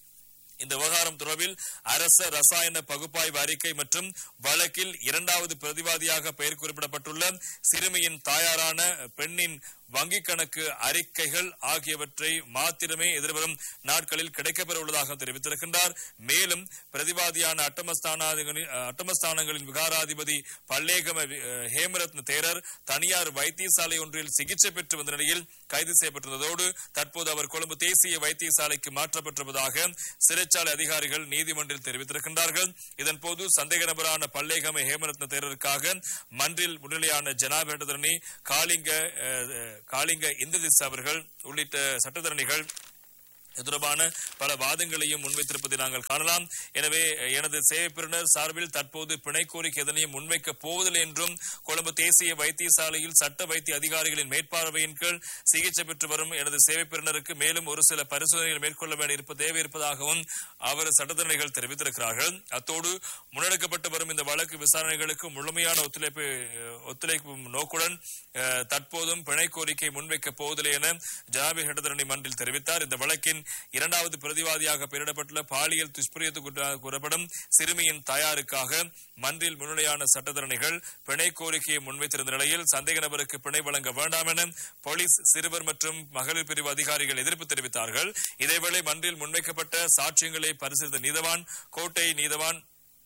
இந்த விவகாரம் தொடர்பில் அரச ரசாயன பகுப்பாய்வு அறிக்கை மற்றும் வழக்கில் இரண்டாவது பிரதிவாதியாக பெயர் குறிப்பிடப்பட்டுள்ள சிறுமியின் தாயாரான பெண்ணின் வங்கிக் கணக்கு அறிக்கைகள் ஆகியவற்றை மாத்திரமே எதிர்வரும் நாட்களில் கிடைக்கப்பெற உள்ளதாக தெரிவித்திருக்கின்றார் மேலும் பிரதிவாதியான அட்டமஸ்தானாதிகளின் அட்டமஸ்தானங்களின் விகாராதிபதி பல்லேகம வி- அஹ், ஹேமரத்ன தேரர் தனியார் வைத்தியசாலை ஒன்றில் சிகிச்சை பெற்று வந்த நிலையில் கைது செய்யப்பட்டிருந்ததோடு தற்போது அவர் கொழும்பு தேசிய வைத்தியசாலைக்கு மாற்றப்பட்டிருப்பதாக சிறைச்சாலை அதிகாரிகள் நீதிமன்றில் தெரிவித்திருக்கின்றார்கள் இதன்போது சந்தேக நபரான பல்லேகம ஹேமரத்ன தேரருக்காக மன்றில் முன்னிலையான ஜனாபேட்டதரணி காளிங்க அஹ், அஹ், காளிங்க இந்திரதிஸ் அவர்கள் உள்ளிட்ட சட்டத்தரணிகள் இது தொடர்பான பல வாதங்களையும் முன்வைத்திருப்பதை நாங்கள் காணலாம் எனவே எனது சேவைப்பிரினர் சார்பில் தற்போது பிணை கோரிக்கை எதனையும் முன்வைக்கப் போவதில்லை என்றும் கொழும்பு தேசிய வைத்தியசாலையில் சட்ட வைத்திய அதிகாரிகளின் மேற்பார்வையின் கீழ் சிகிச்சை பெற்று வரும் எனது சேவைப்பிரினருக்கு மேலும் ஒரு சில பரிசோதனைகள் மேற்கொள்ள வேண்டிய இருப்ப தேவை இருப்பதாகவும் அவர் சட்டத்தரணிகள் தெரிவித்திருக்கிறார்கள் அத்தோடு முன்னெடுக்கப்பட்டு வரும் இந்த வழக்கு விசாரணைகளுக்கு முழுமையான ஒத்துழைப்பு ஒத்துழைப்பு நோக்குடன் அஹ், தற்போதும் பிணை கோரிக்கை முன்வைக்கப் போவதில்லை என ஜனாபி சட்டத்தரணி மன்றில் தெரிவித்தார் இந்த வழக்கின் இரண்டாவது பிரதிவாதியாக பெயரிடப்பட்டுள்ள பாலியல் துஷ்பிரியத்துக்கு கூறப்படும் சிறுமியின் தாயாருக்காக மன்றில் முன்னிலையான சட்டத்தரணிகள் பிணை கோரிக்கையை முன்வைத்திருந்த நிலையில் சந்தேக நபருக்கு பிணை வழங்க வேண்டாம் என போலீஸ் சிறுவர் மற்றும் மகளிர் பிரிவு அதிகாரிகள் எதிர்ப்பு தெரிவித்தார்கள் இதேவேளை மன்றில் முன்வைக்கப்பட்ட சாட்சியங்களை பரிசீலித்த நீதவான் கோட்டை நீதவான்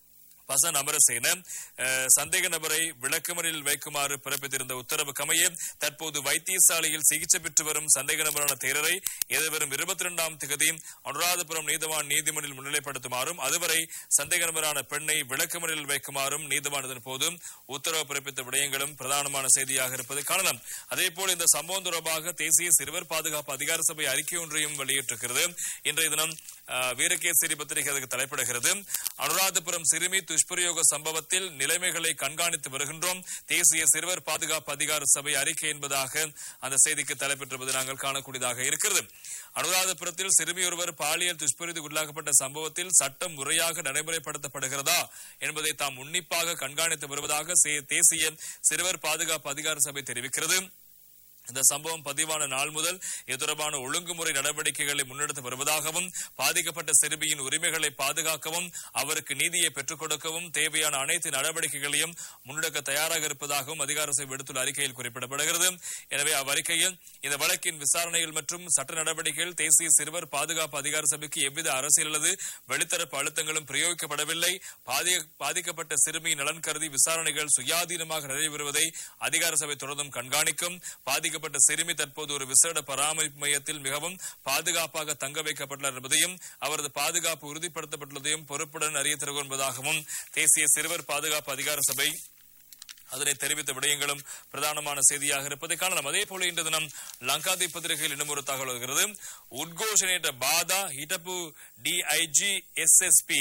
பசன் அமரசேன அஹ், சந்தேக நபரை விளக்கமறியலில் வைக்குமாறு பிறப்பித்திருந்த உத்தரவு கமைய தற்போது வைத்தியசாலையில் சிகிச்சை பெற்று வரும் சந்தேக நபரான தேரரை எதிர்வரும் இருபத்தி இரண்டாம் திகதி அனுராதபுரம் நீதவான் நீதிமன்றில் முன்னிலைப்படுத்துமாறும் அதுவரை சந்தேக நபரான பெண்ணை விளக்கமறியலில் வைக்குமாறும் நீதவான் இதன் போது உத்தரவு பிறப்பித்த விடயங்களும் பிரதானமான செய்தியாக இருப்பதை காணலாம் அதேபோல் இந்த சம்பவம் தொடர்பாக தேசிய சிறுவர் பாதுகாப்பு அதிகார சபை அறிக்கை ஒன்றையும் வெளியிட்டிருக்கிறது இன்றைய தினம் அஹ், வீரகேசரி பத்திரிகை அதுக்கு தலைப்பிடுகிறது அனுராதபுரம் சிறுமி துஷ்பிரயோக சம்பவத்தில் நிலைமைகளை கண்காணித்து வருகின்றோம் தேசிய சிறுவர் பாதுகாப்பு அதிகார சபை அறிக்கை என்பதாக அந்த செய்திக்கு தலைப்பெற்றிருப்பது நாங்கள் காணக்கூடியதாக இருக்கிறது அனுராதபுரத்தில் சிறுமி ஒருவர் பாலியல் துஷ்பிரயோகத்துக்கு உள்ளாக்கப்பட்ட சம்பவத்தில் சட்டம் முறையாக நடைமுறைப்படுத்தப்படுகிறதா என்பதை தாம் உன்னிப்பாக கண்காணித்து வருவதாக சே- தேசிய சிறுவர் பாதுகாப்பு அதிகார சபை தெரிவிக்கிறது இந்த சம்பவம் பதிவான நாள் முதல் இது தொடர்பான ஒழுங்குமுறை நடவடிக்கைகளை முன்னெடுத்து வருவதாகவும் பாதிக்கப்பட்ட சிறுமியின் உரிமைகளை பாதுகாக்கவும் அவருக்கு நீதியை பெற்றுக் கொடுக்கவும் தேவையான அனைத்து நடவடிக்கைகளையும் முன்னெடுக்க தயாராக இருப்பதாகவும் அதிகார சபை விடுத்துள்ள அறிக்கையில் குறிப்பிடப்படுகிறது எனவே அவ்வறிக்கையில் இந்த வழக்கின் விசாரணைகள் மற்றும் சட்ட நடவடிக்கைகள் தேசிய சிறுவர் பாதுகாப்பு அதிகார சபைக்கு எவ்வித அரசியல் அல்லது வெளித்தரப்பு அழுத்தங்களும் பிரயோகிக்கப்படவில்லை பாதி- பாதிக்கப்பட்ட சிறுமியின் நலன் கருதி விசாரணைகள் சுயாதீனமாக நிறைவேறுவதை அதிகார சபை தொடர்ந்தும் கண்காணிக்கும் பாதிக்கப்பட்ட சிறுமி தற்போது ஒரு விசேட பராமரிப்பு மையத்தில் மிகவும் பாதுகாப்பாக தங்க வைக்கப்பட்டுள்ளார் என்பதையும் அவரது பாதுகாப்பு உறுதிப்படுத்தப்பட்டுள்ளதையும் பொறுப்புடன் அறிய தருவோம் என்பதாகவும் தேசிய சிறுவர் பாதுகாப்பு அதிகார சபை அதனை தெரிவித்த விடயங்களும் பிரதானமான செய்தியாக இருப்பதை காணலாம் அதே போல இன்று தினம் லங்காதீப் பத்திரிகையில் இன்னும் ஒரு தகவல் வருகிறது உத்கோஷனேட்ட பாதா ஹிடப்பு டிஐஜி எஸ்எஸ்பி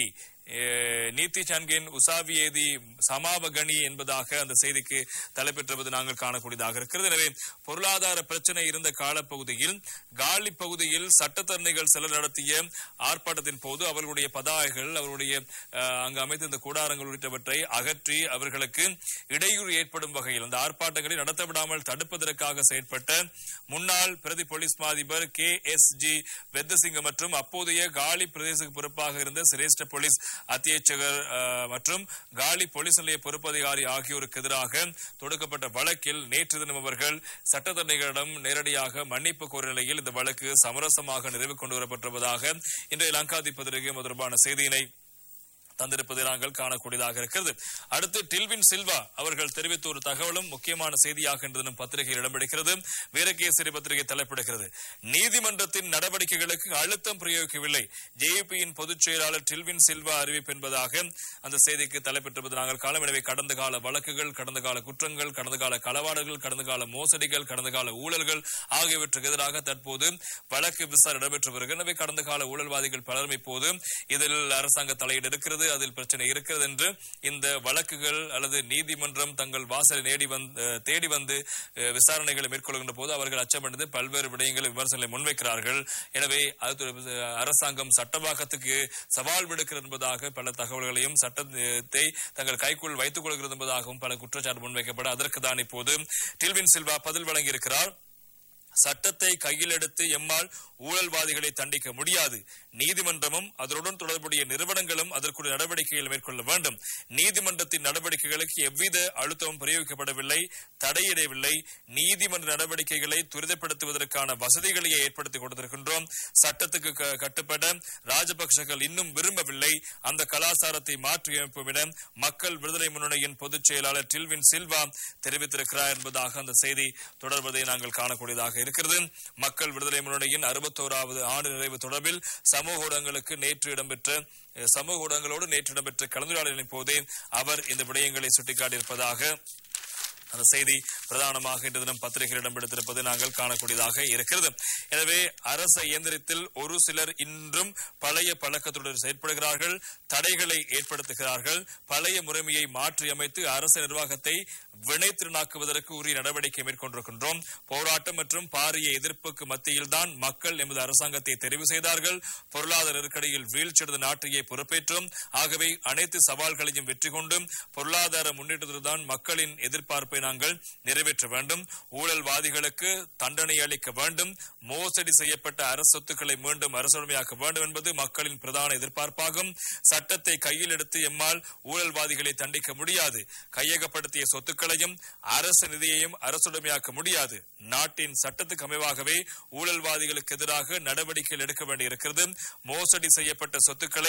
நீத்தி சன்கின் உசாவியேதி சமாவகணி என்பதாக அந்த செய்திக்கு தலைப்பெற்றுவது நாங்கள் காணக்கூடியதாக இருக்கிறது எனவே பொருளாதார பிரச்சனை இருந்த காலப்பகுதியில் காலி பகுதியில் சட்டத்தரணிகள் சிலர் நடத்திய ஆர்ப்பாட்டத்தின் போது அவர்களுடைய பதாகைகள் அவருடைய அஹ், அங்கு அமைத்திருந்த கூடாரங்கள் உள்ளிட்டவற்றை அகற்றி அவர்களுக்கு இடையூறு ஏற்படும் வகையில் அந்த ஆர்ப்பாட்டங்களை நடத்த விடாமல் தடுப்பதற்காக செயற்பட்ட முன்னாள் பிரதி போலீஸ் மா அதிபர் கே எஸ் ஜி வெத்தசிங்க மற்றும் அப்போதைய காலி பிரதேசக்கு பொறுப்பாக இருந்த சிரேஷ்ட போலீஸ் அத்தியட்சகர் அஹ், மற்றும் காலி போலீஸ் நிலைய பொறுப்பு அதிகாரி ஆகியோருக்கு எதிராக தொடுக்கப்பட்ட வழக்கில் நேற்று தினம் அவர்கள் சட்டத்தரணிகளிடம் நேரடியாக மன்னிப்பு கோரிய நிலையில் இந்த வழக்கு சமரசமாக நிறைவு கொண்டு வரப்பட்டிருப்பதாக இன்றைய லங்காதி பத்திரிகை தொடர்பான செய்தியினை தந்திருப்பதை நாங்கள் காணக்கூடியதாக இருக்கிறது அடுத்து டில்வின் சில்வா அவர்கள் தெரிவித்த ஒரு தகவலும் முக்கியமான செய்தியாக இன்று தினம் பத்திரிகையில் இடம்பெடுக்கிறது வீரகேசரி பத்திரிகை தலைப்பிடுகிறது நீதிமன்றத்தின் நடவடிக்கைகளுக்கு அழுத்தம் பிரயோகிக்கவில்லை ஜேயுபியின் பொதுச் செயலாளர் டில்வின் சில்வா அறிவிப்பு என்பதாக அந்த செய்திக்கு தலைப்பெற்றிருப்பது நாங்கள் காலம் எனவே கடந்த கால வழக்குகள் கடந்த கால குற்றங்கள் கடந்த கால களவாடல்கள் கடந்த கால மோசடிகள் கடந்த கால ஊழல்கள் ஆகியவற்றுக்கு எதிராக தற்போது வழக்கு விசாரணை நடைபெற்று வருகிறது எனவே கடந்த கால ஊழல்வாதிகள் பலரும் இப்போது இதில் அரசாங்க தலையீடு இருக்கிறது அதில் பிரச்சனை இருக்கிறது என்று இந்த வழக்குகள் அல்லது நீதிமன்றம் தங்கள் வாசலை நேடி வந்து அஹ், தேடி வந்து அஹ், விசாரணைகளை மேற்கொள்கின்ற போது அவர்கள் அச்சமடைந்து பல்வேறு விடயங்களை விமர்சனங்களை முன்வைக்கிறார்கள் எனவே அது தொடர்பு- அரசாங்கம் சட்டவாக்கத்துக்கு சவால் விடுக்கிறது என்பதாக பல தகவல்களையும் சட்டத்தை தங்கள் கைக்குள் வைத்துக் கொள்கிறது என்பதாகவும் பல குற்றச்சாட்டு முன்வைக்கப்பட அதற்கு தான் இப்போது டில்வின் சில்வா பதில் வழங்கியிருக்கிறார் சட்டத்தை கையில் எடுத்து எம்மால் ஊழல்வாதிகளை தண்டிக்க முடியாது நீதிமன்றமும் அதனுடன் தொடர்புடைய நிறுவனங்களும் அதற்குரிய நடவடிக்கைகள் மேற்கொள்ள வேண்டும் நீதிமன்றத்தின் நடவடிக்கைகளுக்கு எவ்வித அழுத்தமும் பிரயோகிக்கப்படவில்லை தடையிடவில்லை நீதிமன்ற நடவடிக்கைகளை துரிதப்படுத்துவதற்கான வசதிகளையே ஏற்படுத்தி கொடுத்திருக்கின்றோம் சட்டத்துக்கு க- கட்டுப்பட ராஜபக்சகள் இன்னும் விரும்பவில்லை அந்த கலாச்சாரத்தை மாற்றியமைப்போம் என மக்கள் விடுதலை முன்னணியின் பொதுச் செயலாளர் டில்வின் சில்வா தெரிவித்திருக்கிறார் என்பதாக அந்த செய்தி தொடர்வதை நாங்கள் காணக்கூடியதாக இருக்கிறது மக்கள் விடுதலை முன்னணியின் அறுபத்தோராவது ஆண்டு நிறைவு தொடர்பில் சமூக ஊடகங்களுக்கு நேற்று இடம்பெற்ற அஹ், சமூக ஊடகங்களோடு நேற்று இடம்பெற்ற கலந்துரையாடலின் போதே அவர் இந்த விடயங்களை சுட்டிக்காட்டியிருப்பதாக அந்த செய்தி பிரதானமாக இன்று தினம் பத்திரிகையில் இடம்பெடுத்திருப்பதை நாங்கள் காணக்கூடியதாக இருக்கிறது எனவே அரச இயந்திரத்தில் ஒரு சிலர் இன்றும் பழைய பழக்கத்துடன் செயற்படுகிறார்கள் தடைகளை ஏற்படுத்துகிறார்கள் பழைய முறைமையை மாற்றி அமைத்து அரசு நிர்வாகத்தை வினைத்திறனாக்குவதற்கு உரிய நடவடிக்கை மேற்கொண்டிருக்கின்றோம் போராட்டம் மற்றும் பாரிய எதிர்ப்புக்கு மத்தியில்தான் மக்கள் எமது அரசாங்கத்தை தெரிவு செய்தார்கள் பொருளாதார நெருக்கடியில் வீழ்ச்சியடைந்த நாட்டையே பொறுப்பேற்றோம் ஆகவே அனைத்து சவால்களையும் வெற்றி கொண்டும் பொருளாதார முன்னேற்றத்தில்தான் மக்களின் எதிர்பார்ப்பை நாங்கள் நிறைவேற்ற வேண்டும் ஊழல்வாதிகளுக்கு தண்டனை அளிக்க வேண்டும் மோசடி செய்யப்பட்ட அரசு சொத்துக்களை மீண்டும் அரசுடைமையாக்க வேண்டும் என்பது மக்களின் பிரதான எதிர்பார்ப்பாகும் சட்டத்தை கையில் எடுத்து எம்மால் ஊழல்வாதிகளை தண்டிக்க முடியாது கையகப்படுத்திய சொத்துக்களையும் அரசு நிதியையும் அரசுடைமையாக்க முடியாது நாட்டின் சட்டத்துக்கு அமைவாகவே ஊழல்வாதிகளுக்கு எதிராக நடவடிக்கைகள் எடுக்க வேண்டியிருக்கிறது மோசடி செய்யப்பட்ட சொத்துக்களை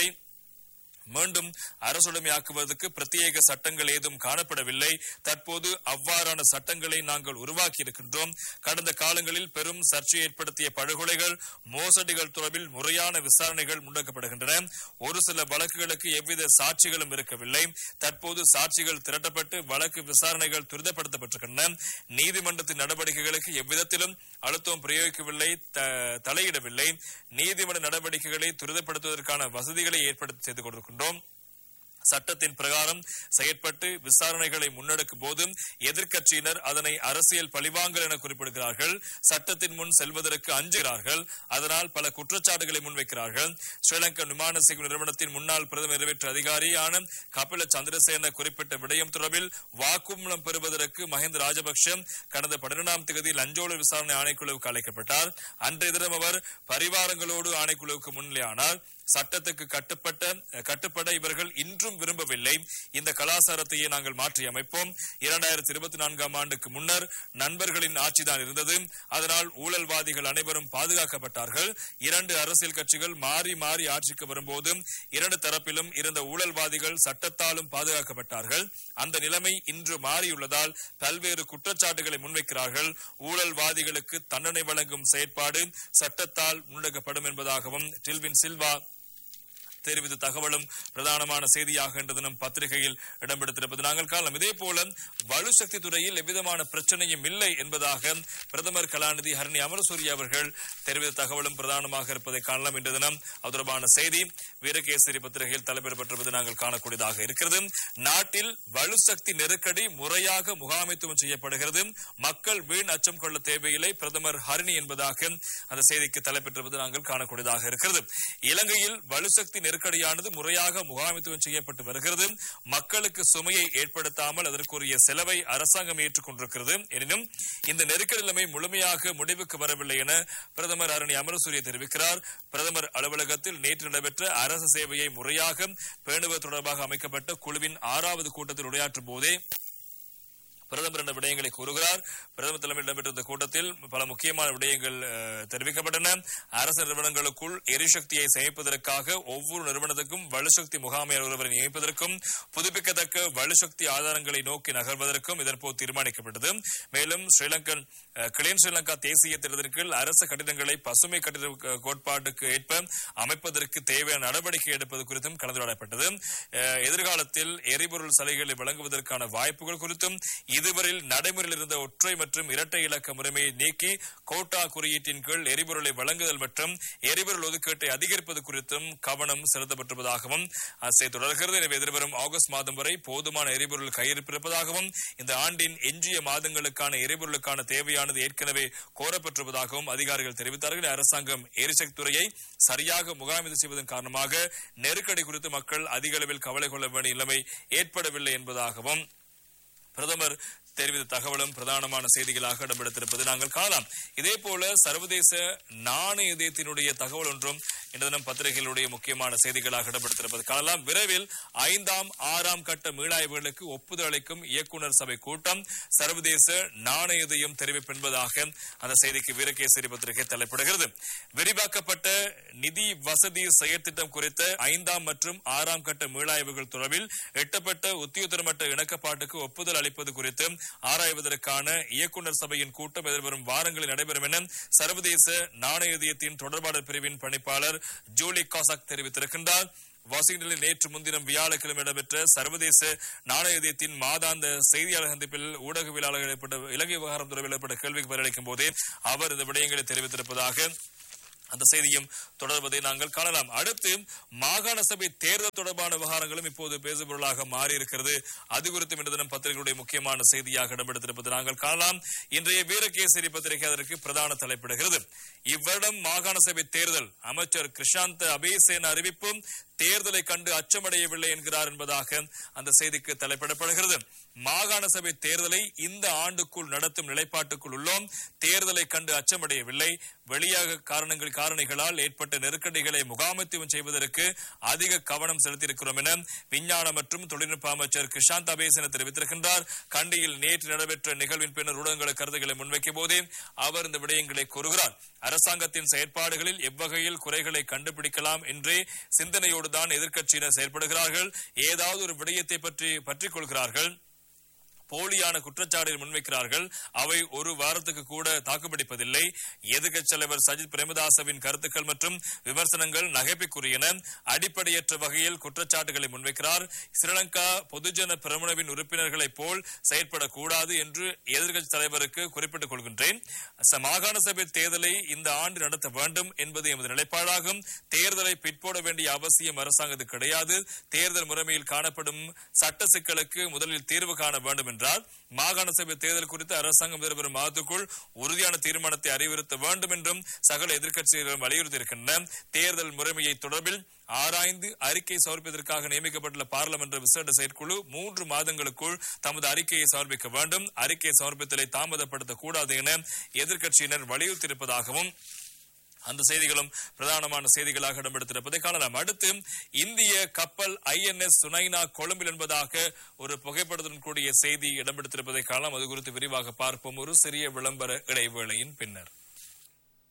மீண்டும் அரசுடைமையாக்குவதற்கு பிரத்யேக சட்டங்கள் ஏதும் காணப்படவில்லை தற்போது அவ்வாறான சட்டங்களை நாங்கள் உருவாக்கி இருக்கின்றோம் கடந்த காலங்களில் பெரும் சர்ச்சை ஏற்படுத்திய படுகொலைகள் மோசடிகள் தொடர்பில் முறையான விசாரணைகள் முன்னெடுக்கப்படுகின்றன ஒரு சில வழக்குகளுக்கு எவ்வித சாட்சிகளும் இருக்கவில்லை தற்போது சாட்சிகள் திரட்டப்பட்டு வழக்கு விசாரணைகள் துரிதப்படுத்தப்பட்டிருக்கின்றன நீதிமன்றத்தின் நடவடிக்கைகளுக்கு எவ்விதத்திலும் அழுத்தம் பிரயோகிக்கவில்லை த- தலையிடவில்லை நீதிமன்ற நடவடிக்கைகளை துரிதப்படுத்துவதற்கான வசதிகளை ஏற்படுத்தி செய்து கொண்டிருக்கின்றோம் சட்டத்தின் பிரகாரம் செயற்பட்டு விசாரணைகளை முன்னெடுக்கும் போது எதிர்க்கட்சியினர் அதனை அரசியல் பழிவாங்கல் என குறிப்பிடுகிறார்கள் சட்டத்தின் முன் செல்வதற்கு அஞ்சுகிறார்கள் அதனால் பல குற்றச்சாட்டுகளை முன்வைக்கிறார்கள் ஸ்ரீலங்கா விமான சேவை நிறுவனத்தின் முன்னாள் பிரதம நிறைவேற்று அதிகாரியான கபில சந்திரசேன குறிப்பிட்ட விடயம் தொடர்பில் வாக்குமூலம் பெறுவதற்கு மஹிந்த ராஜபக்ஷ கடந்த பன்னிரெண்டாம் தேதி லஞ்சோல விசாரணை ஆணைக்குழுவுக்கு அழைக்கப்பட்டார் அன்றைய தினம் அவர் பரிவாரங்களோடு ஆணைக்குழுவுக்கு முன்னிலையானார் சட்டத்துக்கு கட்டுப்பட்ட கட்டுப்பட இவர்கள் இன்றும் விரும்பவில்லை இந்த கலாச்சாரத்தையே நாங்கள் மாற்றி அமைப்போம் இரண்டாயிரத்தி இருபத்தி நான்காம் ஆண்டுக்கு முன்னர் நண்பர்களின் ஆட்சிதான் இருந்தது அதனால் ஊழல்வாதிகள் அனைவரும் பாதுகாக்கப்பட்டார்கள் இரண்டு அரசியல் கட்சிகள் மாறி மாறி ஆட்சிக்கு வரும்போது இரண்டு தரப்பிலும் இருந்த ஊழல்வாதிகள் சட்டத்தாலும் பாதுகாக்கப்பட்டார்கள் அந்த நிலைமை இன்று மாறியுள்ளதால் பல்வேறு குற்றச்சாட்டுகளை முன்வைக்கிறார்கள் ஊழல்வாதிகளுக்கு தண்டனை வழங்கும் செயற்பாடு சட்டத்தால் முன்னெடுக்கப்படும் என்பதாகவும் டில்வின் சில்வா தெரிவித்த தகவலும் பிரதானமான செய்தியாக இன்று தினம் பத்திரிகையில் இடம்பெடுத்திருப்பது நாங்கள் காலம் இதே போல வலுசக்தி துறையில் எவ்விதமான பிரச்சனையும் இல்லை என்பதாக பிரதமர் கலாநிதி ஹரணி அமரசூரிய அவர்கள் தெரிவித்த தகவலும் பிரதானமாக இருப்பதை காணலாம் இன்று தினம் அது தொடர்பான செய்தி வீரகேசரி பத்திரிகையில் தலைப்பெறப்பட்டிருப்பது நாங்கள் காணக்கூடியதாக இருக்கிறது நாட்டில் வலுசக்தி நெருக்கடி முறையாக முகாமைத்துவம் செய்யப்படுகிறது மக்கள் வீண் அச்சம் கொள்ள தேவையில்லை பிரதமர் ஹரணி என்பதாக அந்த செய்திக்கு தலைப்பெற்றிருப்பது நாங்கள் காணக்கூடியதாக இருக்கிறது இலங்கையில் வலுசக்தி நெருக்கடியானது முறையாக முகாமைத்துவம் செய்யப்பட்டு வருகிறது மக்களுக்கு சுமையை ஏற்படுத்தாமல் அதற்குரிய செலவை அரசாங்கம் ஏற்றுக்கொண்டிருக்கிறது எனினும் இந்த நெருக்கடி நிலைமை முழுமையாக முடிவுக்கு வரவில்லை என பிரதமர் அரணி அமரசூரிய தெரிவிக்கிறார் பிரதமர் அலுவலகத்தில் நேற்று நடைபெற்ற அரசு சேவையை முறையாக பேணுவது தொடர்பாக அமைக்கப்பட்ட குழுவின் ஆறாவது கூட்டத்தில் உரையாற்றும் போதே பிரதமர் என்ற விடயங்களை கூறுகிறார் பிரதமர் தலைமையில் இடம்பெற்ற இந்த கூட்டத்தில் பல முக்கியமான விடயங்கள் அஹ், தெரிவிக்கப்பட்டன அரசு நிறுவனங்களுக்குள் எரிசக்தியை சேமிப்பதற்காக ஒவ்வொரு நிறுவனத்துக்கும் வலுசக்தி முகாமை ஒருவரை நியமிப்பதற்கும் புதுப்பிக்கத்தக்க வலுசக்தி ஆதாரங்களை நோக்கி நகர்வதற்கும் இதற்போது தீர்மானிக்கப்பட்டது மேலும் ஸ்ரீலங்கன் அஹ், கிளீன் ஸ்ரீலங்கா தேசிய திட்டத்திற்கு அரசு கட்டிடங்களை பசுமை கட்டிட அஹ், கோட்பாட்டுக்கு ஏற்ப அமைப்பதற்கு தேவையான நடவடிக்கை எடுப்பது குறித்தும் கலந்துரையாடப்பட்டது அஹ், எதிர்காலத்தில் எரிபொருள் சலுகைகளை வழங்குவதற்கான வாய்ப்புகள் குறித்தும் இதுவரையில் நடைமுறையில் இருந்த ஒற்றை மற்றும் இரட்டை இலக்க முறைமையை நீக்கி கோட்டா குறியீட்டின் கீழ் எரிபொருளை வழங்குதல் மற்றும் எரிபொருள் ஒதுக்கீட்டை அதிகரிப்பது குறித்தும் கவனம் செலுத்தப்பட்டிருப்பதாகவும் அசை தொடர்கிறது எனவே எதிர்வரும் ஆகஸ்ட் மாதம் வரை போதுமான எரிபொருள் கையிருப்பு இருப்பதாகவும் இந்த ஆண்டின் எஞ்சிய மாதங்களுக்கான எரிபொருளுக்கான தேவையானது ஏற்கனவே கோரப்பட்டிருப்பதாகவும் அதிகாரிகள் தெரிவித்தார்கள் அரசாங்கம் எரிசக்தி துறையை சரியாக முகாமித்து செய்வதன் காரணமாக நெருக்கடி குறித்து மக்கள் அதிக அளவில் கவலை கொள்ள வேண்டிய நிலைமை ஏற்படவில்லை என்பதாகவும் பிரதமர் தெரிவித்த தகவலும் பிரதானமான செய்திகளாக இடம்பெடுத்திருப்பது நாங்கள் காணலாம் இதே போல சர்வதேச நாணய இதயத்தினுடைய தகவல் ஒன்றும் இந்த தினம் பத்திரிகைகளுடைய முக்கியமான செய்திகளாக இடம்பெடுத்திருப்பது காணலாம் விரைவில் ஐந்தாம் ஆறாம் கட்ட மீளாய்வுகளுக்கு ஒப்புதல் அளிக்கும் இயக்குனர் சபை கூட்டம் சர்வதேச நாணய இதயம் தெரிவிப்பு என்பதாக அந்த செய்திக்கு வீரகேசரி பத்திரிகை தலைப்பிடுகிறது விரிவாக்கப்பட்ட நிதி வசதி செயற்திட்டம் குறித்த ஐந்தாம் மற்றும் ஆறாம் கட்ட மீளாய்வுகள் தொடர்பில் எட்டப்பட்ட உத்தியோகத்தரமட்ட இணக்கப்பாட்டுக்கு ஒப்புதல் அளிப்பது குறித்து ஆராய்வதற்கான இயக்குனர் சபையின் கூட்டம் எதிர்வரும் வாரங்களில் நடைபெறும் என சர்வதேச நாணய இதயத்தின் தொடர்பாளர் பிரிவின் பணிப்பாளர் ஜூலி காசாக் தெரிவித்திருக்கின்றார் வாஷிங்டனில் நேற்று முன்தினம் வியாழக்கிழமை நடைபெற்ற சர்வதேச நாணய இதயத்தின் மாதாந்த செய்தியாளர் சந்திப்பில் ஊடகவியலாளர்கள் ஏற்பட்ட இலங்கை விவகாரம் தொடர்பில் ஏற்பட்ட கேள்விக்கு பதிலளிக்கும் போதே அவர் இந்த விடயங்களை தெரிவித்திருப்பதாக அந்த செய்தியும் தொடர்வதை நாங்கள் காணலாம் அடுத்து மாகாண சபை தேர்தல் தொடர்பான விவகாரங்களும் இப்போது பேசுபொருளாக மாறி இருக்கிறது அது குறித்தும் இந்த தினம் பத்திரிகைகளுடைய முக்கியமான செய்தியாக இடம்பெடுத்திருப்பது நாங்கள் காணலாம் இன்றைய வீரகேசரி பத்திரிகை அதற்கு பிரதான தலைப்பிடுகிறது இவ்வருடம் மாகாண சபை தேர்தல் அமைச்சர் கிருஷாந்த் அபேசேன அறிவிப்பும் தேர்தலை கண்டு அச்சமடையவில்லை என்கிறார் என்பதாக அந்த செய்திக்கு தலைப்பிடப்படுகிறது மாகாண சபை தேர்தலை இந்த ஆண்டுக்குள் நடத்தும் நிலைப்பாட்டுக்குள் உள்ளோம் தேர்தலை கண்டு அச்சமடையவில்லை வெளியாக காரணங்கள் காரணிகளால் ஏற்பட்ட நெருக்கடிகளை முகாமைத்துவம் செய்வதற்கு அதிக கவனம் செலுத்தியிருக்கிறோம் என விஞ்ஞான மற்றும் தொழில்நுட்ப அமைச்சர் கிருஷாந்த் அபேசன தெரிவித்திருக்கின்றார் கண்டியில் நேற்று நடைபெற்ற நிகழ்வின் பின்னர் ஊடகங்களுக்கு கருத்துக்களை முன்வைக்கும் போதே அவர் இந்த விடயங்களை கூறுகிறார் அரசாங்கத்தின் செயற்பாடுகளில் எவ்வகையில் குறைகளை கண்டுபிடிக்கலாம் என்றே சிந்தனையோடுதான் எதிர்க்கட்சியினர் செயல்படுகிறார்கள் ஏதாவது ஒரு விடயத்தை பற்றி பற்றிக் கொள்கிறார்கள் போலியான குற்றச்சாட்டுகள் முன்வைக்கிறார்கள் அவை ஒரு வாரத்துக்கு கூட தாக்குப்பிடிப்பதில்லை எதிர்க்கட்சி தலைவர் சஜித் பிரேமதாசவின் கருத்துக்கள் மற்றும் விமர்சனங்கள் நகைப்புக்குரியன அடிப்படையற்ற வகையில் குற்றச்சாட்டுகளை முன்வைக்கிறார் ஸ்ரீலங்கா பொதுஜன பிரமுனவின் உறுப்பினர்களைப் போல் செயற்படக்கூடாது என்று எதிர்க்கட்சி தலைவருக்கு குறிப்பிட்டுக் கொள்கின்றேன் ச- மாகாண சபை தேர்தலை இந்த ஆண்டு நடத்த வேண்டும் என்பது எமது நிலைப்பாடாகும் தேர்தலை பிற்போட வேண்டிய அவசியம் அரசாங்கத்துக்கு கிடையாது தேர்தல் முறைமையில் காணப்படும் சட்ட சிக்கலுக்கு முதலில் தீர்வு காண வேண்டும் என்றால் மாகாண சபை தேர்தல் குறித்து அரசாங்கம் எதிர்வரும் மாதத்துக்குள் உறுதியான தீர்மானத்தை அறிவுறுத்த வேண்டும் என்றும் சகல எதிர்க்கட்சிகளும் வலியுறுத்தியிருக்கின்றன தேர்தல் முறைமையை தொடர்பில் ஆராய்ந்து அறிக்கை சமர்ப்பிப்பதற்காக நியமிக்கப்பட்டுள்ள பாராளுமன்ற விசேட செயற்குழு மூன்று மாதங்களுக்குள் தமது அறிக்கையை சமர்ப்பிக்க வேண்டும் அறிக்கை சமர்ப்பித்தலை தாமதப்படுத்தக் கூடாது என எதிர்க்கட்சியினர் வலியுறுத்தியிருப்பதாகவும் அந்த செய்திகளும் பிரதானமான செய்திகளாக இடம்பெடுத்திருப்பதை காணலாம் அடுத்து இந்திய கப்பல் ஐஎன்எஸ் சுனைனா கொழும்பில் என்பதாக ஒரு புகைப்படத்துடன் கூடிய செய்தி இடம்பெடுத்திருப்பதை காணலாம் அது குறித்து விரிவாக பார்ப்போம் ஒரு சிறிய விளம்பர இடைவேளையின் பின்னர்